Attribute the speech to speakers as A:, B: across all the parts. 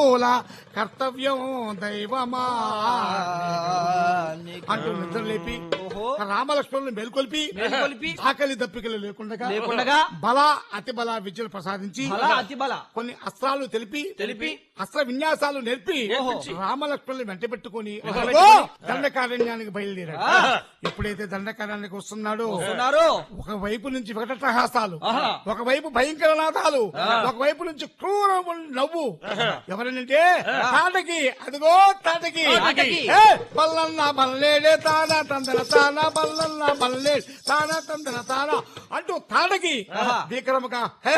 A: మూల కర్తవ్యం దైవమా
B: నీకు
A: అంటూ నిద్ర లేపి
B: ఓహో.
A: రామలక్ష్మణులు మేల్కొల్పి
B: మేల్కొల్పి
A: ఆకలి దప్పికలు లేకుండా
B: లేకుండగా
A: బల అతి బల విద్యలు ప్రసాదించి
B: బల అతి బల
A: కొన్ని అస్త్రాలు తెలిపి
B: తెలిపి
A: అస్త్ర విన్యాసాలు నేర్పి
B: ఓహో.
A: రామలక్ష్మణులు వెంట పెట్టుకుని
B: వెంటబెట్టుకొని
A: దండకారణ్యానికి బయలుదేరాడు
B: ఆ.
A: ఎప్పుడైతే దండకారణ్యానికి వస్తున్నాడో
B: ఉన్నారు
A: ఒక వైపు నుంచి వికటహాసాలు
B: ఆహా.
A: ఒకవైపు భయంకర నాదాలు ఒకవైపు నుంచి క్రూర నవ్వు ఎవరనంటే తాటకి అదిగో తాటకి
B: తాటకి.
A: ఏ, బల్లన్న బల్లేడే తాన తందన తాన బల్లన్న బల్లే తాన తందన తాన అంటూ తాటకి
B: ఆహా.
A: విక్రమగా హే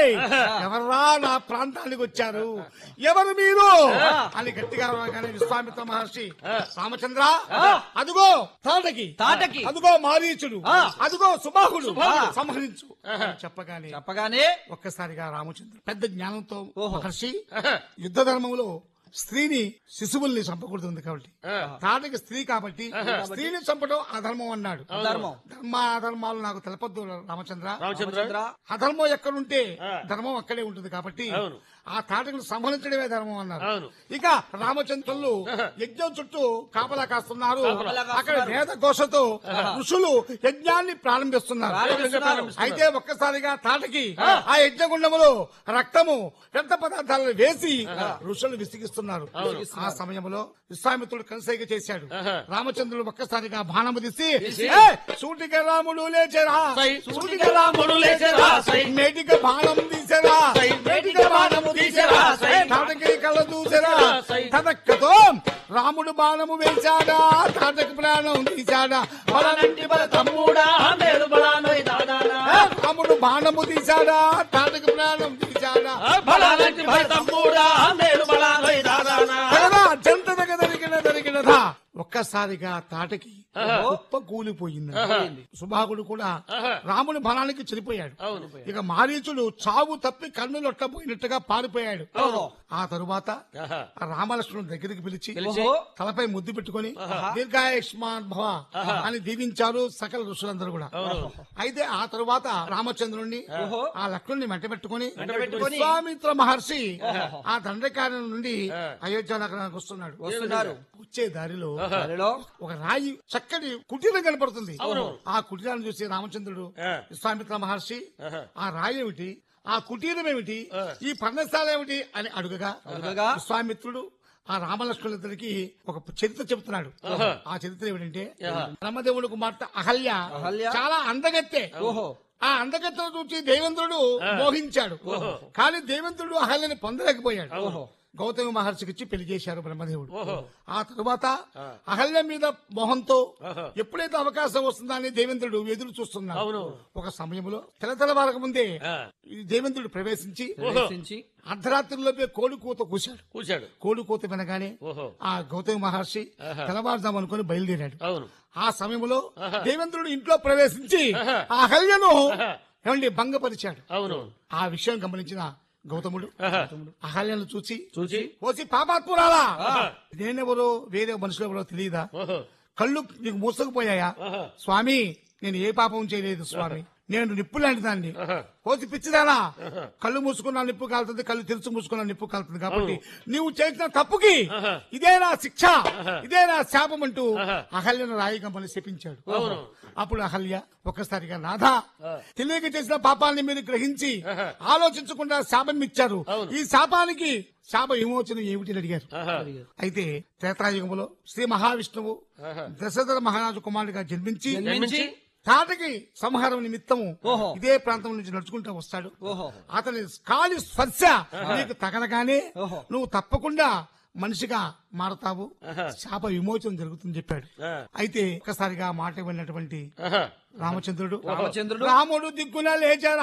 A: ఎవర్రా నా ప్రాంతానికి వచ్చారు ఎవరు మీరు
B: ఆ.
A: అని గట్టిగా అనగానే విశ్వామిత్ర మహర్షి రామచంద్ర
B: ఆ.
A: అదిగో తాటకి
B: తాటకి.
A: అదిగో మారీచుడు
B: ఆ.
A: అదిగో సుబాహుడు
B: సుబాహుడు.
A: సంహరించు అని చెప్పగానే
B: చెప్పగానే
A: ఒక్కసారిగా రామచంద్రుడు పెద్ద జ్ఞానంతో
B: ఓహో.
A: మహర్షి యుద్ధ ధర్మంలో స్త్రీని శిశువుల్ని చంపకూడదు ఉంది కాబట్టి తాటకి స్త్రీ కాబట్టి స్త్రీని చంపడం అధర్మం అన్నాడు
B: ధర్మం.
A: ధర్మ అధర్మాలు నాకు తెలపద్దు రామచంద్ర
B: రామచంద్ర
A: అధర్మం ఎక్కడుంటే ధర్మం అక్కడే ఉంటుంది కాబట్టి
C: అవును.
A: ఆ తాటకును సంహరించడమే ధర్మం అన్నారు
C: అవును.
A: ఇక రామచంద్రులు యజ్ఞం చుట్టూ కాపలా కాస్తున్నారు
B: కాపలా కాస్తున్నారు.
A: అక్కడ వేద ఘోషతో ఋషులు యజ్ఞాన్ని ప్రారంభిస్తున్నారు
B: ప్రారంభిస్తున్నారు.
A: అయితే ఒక్కసారిగా తాటకి ఆ యజ్ఞగుండములో రక్తము రక్త పదార్థాలను వేసి ఋషులు విసిగిస్తున్నారు ఆ సమయంలో విశ్వామిత్రుడు కనసైగ చేశాడు రామచంద్రుడు ఒక్కసారిగా బాణము తీసి "ఏ, సూటిక రాముడు లేచెరా
C: సై.
A: సూటిక రాముడు లేచెరా
C: సై.
A: మేటిక బాణం తీసెరా
C: సై.
A: మేటిక బాణము తీసెరా
C: సై.
A: తాటకి కళ్ళ దూసెరా
C: సై.
A: తదక్కతో రాముడు బాణము వేశాడా తాటకి ప్రాణం తీశాడా బలనంటి బల తమ్ముడా
C: మేలు బలానోయ్ దాదానా
A: రాముడు బాణము తీశాడా తాటకి ప్రాణం తీశాడా
C: బలాలంటి భయ తమ్ముడా మేలు బలానోయ్ దాదానా
A: అనగా జంట దగ్గ దరికిన దరికినదా ఒక్కసారిగా తాటకి కుప్ప కూలిపోయింది సుభాగుడు కూడా రాముని బలానికి చనిపోయాడు
C: అవును.
A: ఇక మారీచుడు చావు తప్పి కన్నులొట్టపోయినట్టుగా పారిపోయాడు
B: ఓహో.
A: ఆ తరువాత
C: ఆహా.
A: ఆ రామలక్ష్మణుడు దగ్గరికి పిలిచి
B: ఓహో.
A: తలపై ముద్దు పెట్టుకుని దీర్ఘాయుష్మాన్ భవ అని దీవించారు సకల ఋషులందరూ కూడా అయితే ఆ తరువాత రామచంద్రుణ్ణి
B: ఓహో.
A: ఆ లక్ష్మణ్ణి వెంట పెట్టుకుని
B: వెంటబెట్టుకొని
A: విశ్వామిత్ర మహర్షి ఆ దండకార్యం నుండి అయోధ్య నగరానికి వస్తున్నాడు
B: వస్తున్నారు
A: వచ్చే దారిలో
B: దారిలో
A: ఒక రాయి చక్కటి కుటీరం కనపడుతుంది ఆ కుటీరాన్ని చూసి రామచంద్రుడు
C: ఆ.
A: విశ్వామిత్ర మహర్షి ఆ రాయి ఏమిటి ఆ కుటీరం ఏమిటి ఈ పర్ణశాల ఏమిటి అని అడుగగా
B: అడుగగా
A: విశ్వామిత్రుడు ఆ రామలక్ష్మణులిద్దరికి ఒక చరిత్ర చెబుతున్నాడు ఆ చరిత్ర ఏమిటంటే బ్రహ్మదేవుడు కుమార్తె అహల్య
B: అహల్య.
A: చాలా అందగత్తె
B: ఓహో
A: ఆ అందగత్తెను చూసి దేవేంద్రుడు మోహించాడు కానీ దేవేంద్రుడు అహల్యని పొందలేకపోయాడు గౌతమి మహర్షికి ఇచ్చి పెళ్లి చేశారు బ్రహ్మదేవుడు ఆ తరువాత అహల్య మీద మోహంతో ఎప్పుడైతే అవకాశం వస్తుందా అని దేవేంద్రుడు ఎదురు చూస్తున్నాడు ఒక సమయంలో తెలతెలవారక ముందే ఈ దేవేంద్రుడు ప్రవేశించి
B: ప్రవేశించి
A: అర్ధరాత్రిలోపే కోడి కూత కూశాడు
C: కూర్చాడు
A: కోడి కూత వినగానే
C: ఓహో
A: ఆ గౌతమి మహర్షి తెల్లవారుజాము అనుకుని బయలుదేరాడు
C: అవును
A: ఆ సమయంలో దేవేంద్రుడు ఇంట్లో ప్రవేశించి ఆ అహల్యను ఏమండి భంగపరిచాడు
C: అవును
A: ఆ విషయం గమనించిన గౌతముడు అహల్యను చూసి
C: చూచి
A: ఓసి పాపాత్మురాలా నేనెవరో వేరే మనుషులు ఎవరో తెలియదా
C: ఓహో
A: కళ్ళు నీకు మూసుకుపోయాయా స్వామి నేను ఏ పాపం చేయలేదు స్వామి నేను నిప్పు లాంటి దాన్ని కోసి పిచ్చిదానా కళ్ళు మూసుకున్న నిప్పు కాలుతుంది కళ్ళు తెరుచు మూసుకున్న నిప్పు కాలుతుంది కాబట్టి నీవు చేసిన తప్పుకి ఇదే నా శిక్ష ఇదే నా శాపం అంటూ అహల్యను రాయిగమ్మని శపించాడు అప్పుడు అహల్య ఒక్కసారిగా నాథా తెలియక చేసిన పాపాన్ని మీరు గ్రహించి ఆలోచించకుండా శాపం ఇచ్చారు ఈ శాపానికి శాప విమోచన ఏమిటి అడిగారు అయితే త్రేతాయుగంలో శ్రీ మహావిష్ణువు దశరథ మహారాజు కుమారుడిగా జన్మించి
B: జన్మించి
A: తాటకి సంహారం నిమిత్తము
B: ఓహో.
A: ఇదే ప్రాంతం నుంచి నడుచుకుంటూ వస్తాడు
B: ఓహో
A: అతని కాలి స్పర్శ నీకు తగలగానే
B: ఓహో.
A: నువ్వు తప్పకుండా మనిషిగా మారతావు శాప విమోచనం జరుగుతుంది చెప్పాడు
C: ఆ.
A: అయితే ఒక్కసారిగా మాట విన్నటువంటి
C: ఆహా.
A: రామచంద్రుడు
B: రామచంద్రుడు
A: రాముడు దిక్కున లేచారా